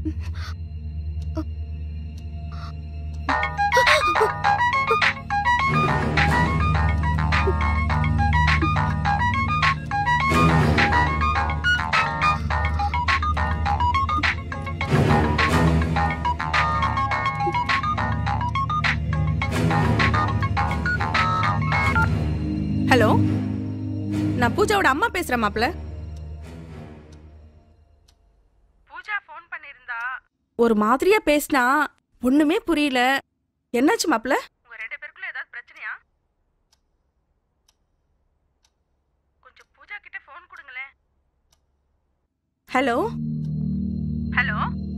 Hello நான் பூஜாவோட அம்மா பேசுறேன் மாப்ள பூஜா ஃபோன் பண்ணிருந்தா ஒரு மாதிரியா பேசினா ஒண்ணுமே புரியல என்னாச்சு மாப்ள உங்க ரெண்டு பேருக்குள்ள ஏதாவது பிரச்சனையா கொஞ்சம் பூஜா கிட்ட ஃபோன் கொடுங்களேன் ஹலோ ஹலோ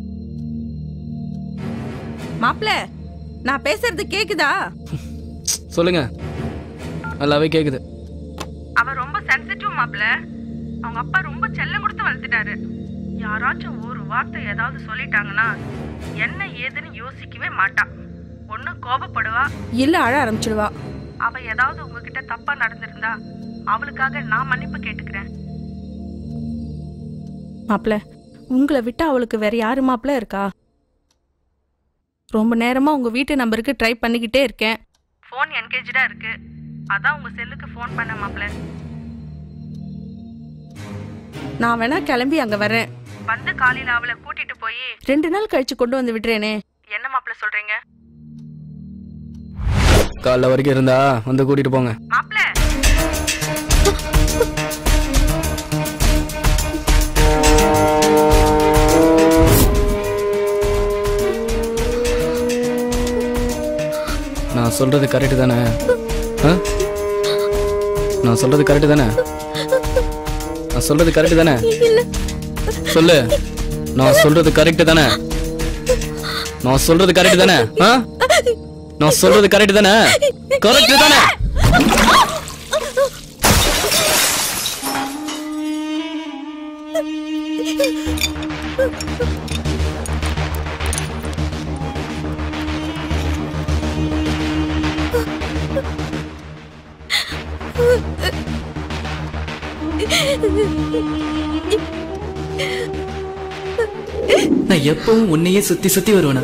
மாப்ள நான் பேசுறது கேக்குதா சொல்லுங்க நல்லாவே கேக்குது அவ ரொம்ப சென்சிட்டிவ் மாப்ள அவங்க அப்பா ரொம்ப செல்லம் கொடுத்து வளர்த்துட்டாரு யாராச்சும் ஒரு வார்த்தை ஏதாவது சொல்லிட்டாங்கன்னா என்ன ஏதுன்னு யோசிக்கவே மாட்டா ஒண்ணு கோபப்படுவா இல்ல அழ ஆரம்பிச்சிடுவா அவ ஏதாவது உங்ககிட்ட தப்பா நடந்திருந்தா அவளுக்காக நான் மன்னிப்பு கேட்டுக்கிறேன் மாப்ள உங்களை விட்டு அவளுக்கு வேற யாரு மாப்ள இருக்கா ரொம்ப நேரமா உங்க வீட்டு நம்பருக்கு ட்ரை பண்ணிக்கிட்டே இருக்கேன் ஃபோன் என்கேஜா இருக்கு அதான் உங்க செல்லுக்கு ஃபோன் பண்ண மாப்ள நான் வேணா கிளம்பி அங்க வரேன் வந்து காலையில அவளை கூட்டிட்டு போய் ரெண்டு நாள் கழிச்சு கொண்டு வந்து விடுறேனே என்ன மாப்ள சொல்றீங்க காலைல வரைக்கும் இருந்தா வந்து கூட்டிட்டு போங்க மாப்ள நான் சொல்றது கரெக்டு தானே ஆ? நான் சொல்றது கரெக்டு தானே நான் சொல்றது கரெக்டு தானே சொல்லு நான் சொல்றது கரெக்டு தானே நான் சொல்றது கரெக்டு தானே ஆ? நான் சொல்றது கரெக்டு தானே கரெக்டு தானே நான் எப்பவும் உன்னையே சுத்தி சுத்தி வருவேனா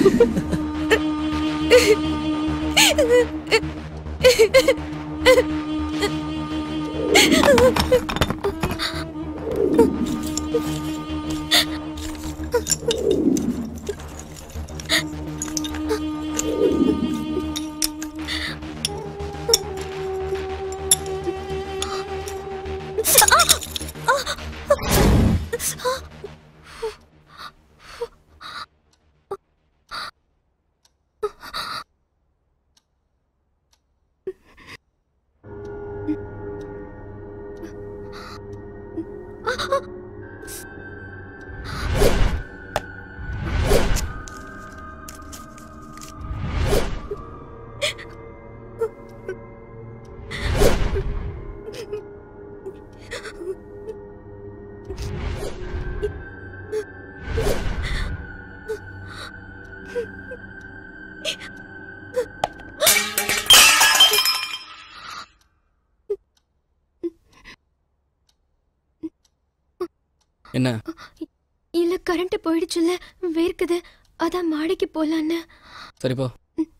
என்ன இல்ல கரண்ட் போயிடுச்சுல்ல வேர்க்குது அதான் மாடிக்கு போலான்னு சரி போ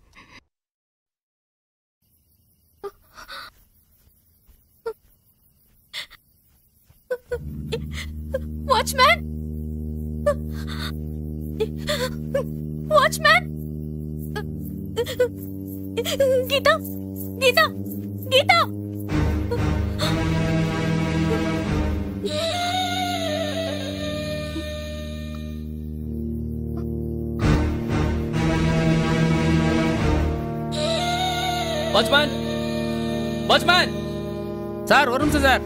watchman watchman Geetha Geetha Geetha watchman watchman sir ஒரு நிமிஷம் சார்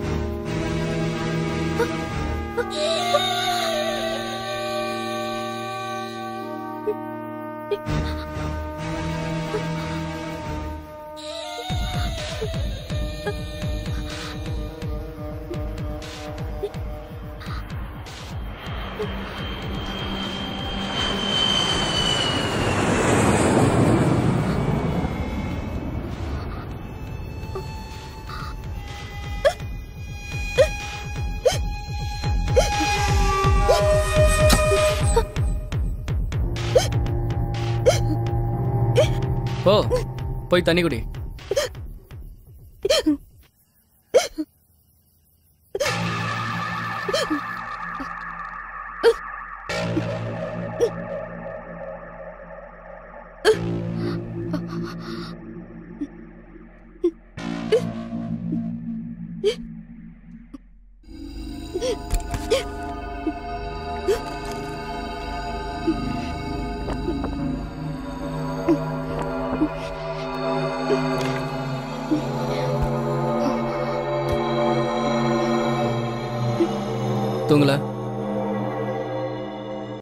போ போய் தண்ணி குடி தூங்கல